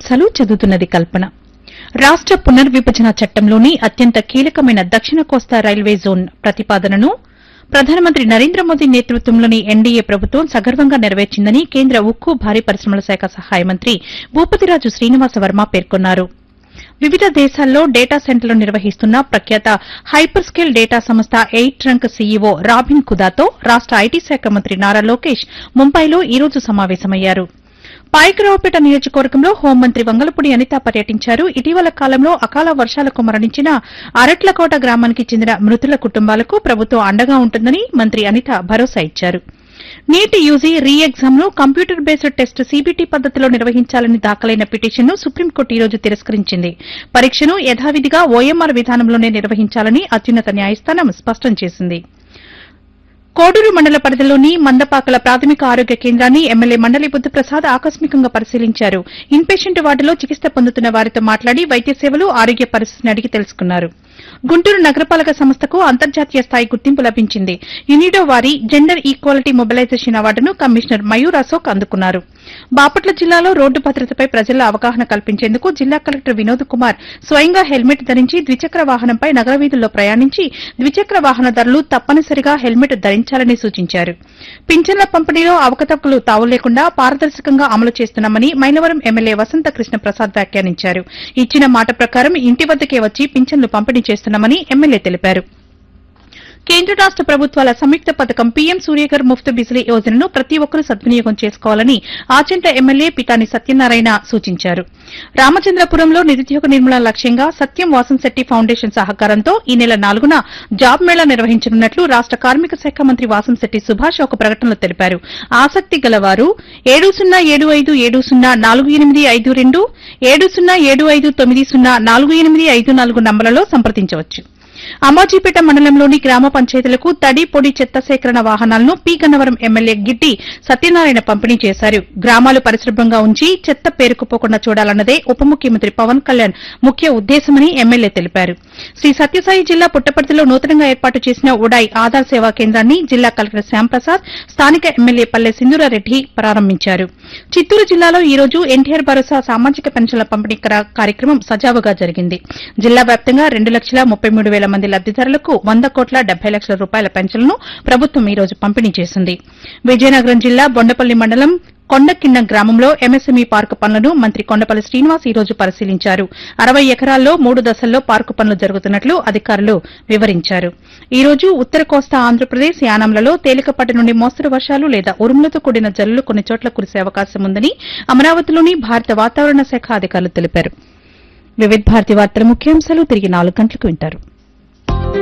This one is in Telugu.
ముఖ్యాంశాలు చదువుతున్నది కల్పన రాష్ట పునర్విభజన చట్టంలోని అత్యంత కీలకమైన దక్షిణ కోస్తా రైల్వే జోన్ ప్రతిపాదనను ప్రధానమంత్రి నరేంద్ర మోదీ నేతృత్వంలోని ఎన్డీఏ ప్రభుత్వం సగర్వంగా నెరవేర్చిందని కేంద్ర ఉక్కు భారీ పరిశ్రమల శాఖ సహాయ మంత్రి భూపతిరాజు శ్రీనివాస వర్మ పేర్కొన్నారు వివిధ దేశాల్లో డేటా సెంటర్లు నిర్వహిస్తున్న ప్రఖ్యాత హైపర్ స్కేల్ డేటా సంస్థ ఎయిట్ ట్రంక్ సీఈఓ రాబిన్ కుదాతో రాష్ట ఐటీ శాఖ మంత్రి నారా లోకేష్ ముంబైలో ఈ రోజు సమావేశమయ్యారు పాయకరావుపేట నియోజకవర్గంలో హోంమంత్రి వంగలపూడి అనిత పర్యటించారు ఇటీవల కాలంలో అకాల వర్షాలకు మరణించిన అరట్లకోట గ్రామానికి చెందిన మృతుల కుటుంబాలకు ప్రభుత్వం అండగా ఉంటుందని మంత్రి అనిత భరోసా ఇచ్చారు నీట్ యూజీ రీ ఎగ్జామ్ను కంప్యూటర్ బేస్డ్ టెస్ట్ సీబీటీ పద్దతిలో నిర్వహించాలని దాఖలైన పిటిషన్ను సుప్రీంకోర్టు ఈ రోజు తిరస్కరించింది పరీక్షను యథావిధిగా ఓఎంఆర్ విధానంలోనే నిర్వహించాలని అత్యున్నత న్యాయస్థానం స్పష్టం చేసింది కోడూరు మండల పరిధిలోని మందపాకల ప్రాథమిక ఆరోగ్య కేంద్రాన్ని ఎమ్మెల్యే మండలి బుద్ధప్రసాద్ ఆకస్మికంగా పరిశీలించారు ఇన్పేషెంట్ వార్డులో చికిత్స పొందుతున్న వారితో మాట్లాడి వైద్య సేవలు ఆరోగ్య పరిస్థితిని అడిగి తెలుసుకున్నారు గుంటూరు నగరపాలక సంస్థకు అంతర్జాతీయ స్థాయి గుర్తింపు లభించింది యునిడో వారి జెండర్ ఈక్వాలిటీ మొబిలైజేషన్ అవార్డును కమిషనర్ మయూర్ అశోక్ అందుకున్నారు బాపట్ల జిల్లాలో రోడ్డు భద్రతపై ప్రజల్లో అవగాహన కల్పించేందుకు జిల్లా కలెక్టర్ వినోద్ కుమార్ స్వయంగా హెల్మెట్ ధరించి ద్విచక్ర వాహనంపై నగర వీధుల్లో ప్రయాణించి ద్విచక్ర వాహనదారులు తప్పనిసరిగా హెల్మెట్ ధరించాలని సూచించారు పింఛన్ల పంపిణీలో అవకతవకలు తావు లేకుండా పారదర్శకంగా అమలు చేస్తున్నామని మైలవరం ఎమ్మెల్యే వసంత కృష్ణ ప్రసాద్ వ్యాఖ్యానించారు ఇచ్చిన మాట ప్రకారం ఇంటి వద్దకే వచ్చి పింఛన్లు పంపిణీ చేస్తున్నామని ఎమ్మెల్యే తెలిపారు కేంద్ర రాష్ట ప్రభుత్వాల సంయుక్త పథకం పీఎం సూర్యఘర్ ముఫ్త్ బిజిలీ యోజనను ప్రతి ఒక్కరూ సద్వినియోగం చేసుకోవాలని ఆచంట ఎమ్మెల్యే పితాని సత్యనారాయణ సూచించారు రామచంద్రపురంలో నిరుద్యోగ నిర్మూలన లక్ష్యంగా సత్యం వాసంశెట్టి ఫౌండేషన్ సహకారంతో ఈ నెల నాలుగున జాబ్ మేళా నిర్వహించనున్నట్లు రాష్ట కార్మిక శాఖ మంత్రి వాసంశెట్టి సుభాష్ ఒక ప్రకటనలో తెలిపారు ఆసక్తి గలవారు ఏడు సున్నా ఏడు ఐదు ఏడు సున్నా నాలుగు ఎనిమిది ఐదు రెండు ఏడు సున్నా ఏడు ఐదు తొమ్మిది సున్నా నాలుగు ఎనిమిది ఐదు నాలుగు నంబర్లలో సంప్రదించవచ్చు అమాజీపేట మండలంలోని గ్రామ పంచాయతీలకు తడి పొడి చెత్త సేకరణ వాహనాలను పి గన్నవరం ఎమ్మెల్యే గిడ్డి సత్యనారాయణ పంపిణీ చేశారు గ్రామాలు పరిశుభ్రంగా ఉంచి చెత్త పేరుకుపోకుండా చూడాలన్నదే ఉప ముఖ్యమంత్రి పవన్ కళ్యాణ్ ముఖ్య ఉద్దేశమని ఎమ్మెల్యే తెలిపారు శ్రీ సత్యసాయి జిల్లా పుట్టపర్తిలో నూతనంగా ఏర్పాటు చేసిన ఉడాయ్ ఆధార్ సేవా కేంద్రాన్ని జిల్లా కలెక్టర్ శ్యాంప్రసాద్ స్థానిక ఎమ్మెల్యే పల్లె సింధూరారెడ్డి ప్రారంభించారు చిత్తూరు జిల్లాలో ఈ రోజు ఎన్టీఆర్ భరోసా సామాజిక పెన్షన్ల పంపిణీ కర- కార్యక్రమం సజావుగా జరిగింది జిల్లా వ్యాప్తంగా రెండు లక్షల ముప్పై మూడు వేల మంది లబ్దిదారులకు వంద కోట్ల డెబ్బై లక్షల రూపాయల పెన్షన్లను ప్రభుత్వం ఈ రోజు పంపిణీ చేసింది విజయనగరం జిల్లా బొండపల్లి మండలం కొండకిండం గ్రామంలో ఎంఎస్ఎంఈ పార్కు పనులను మంత్రి కొండపల్లి శ్రీనివాస్ ఈ రోజు పరిశీలించారు అరవై ఎకరాల్లో మూడు దశల్లో పార్కు పనులు జరుగుతున్నట్లు అధికారులు వివరించారు ఈ రోజు ఉత్తర కోస్తా ఆంధ్రప్రదేశ్ యానాంలలో తేలికపాటి నుండి మోస్తరు వర్షాలు లేదా ఉరుములతో కూడిన జల్లులు కొన్ని చోట్ల కురిసే అవకాశం ఉందని అమరావతిలోని భారత వాతావరణ శాఖ అధికారులు తెలిపారు వివిధ భారతి వార్తల ముఖ్యాంశాలు తిరిగి నాలుగు గంటలకు వింటారు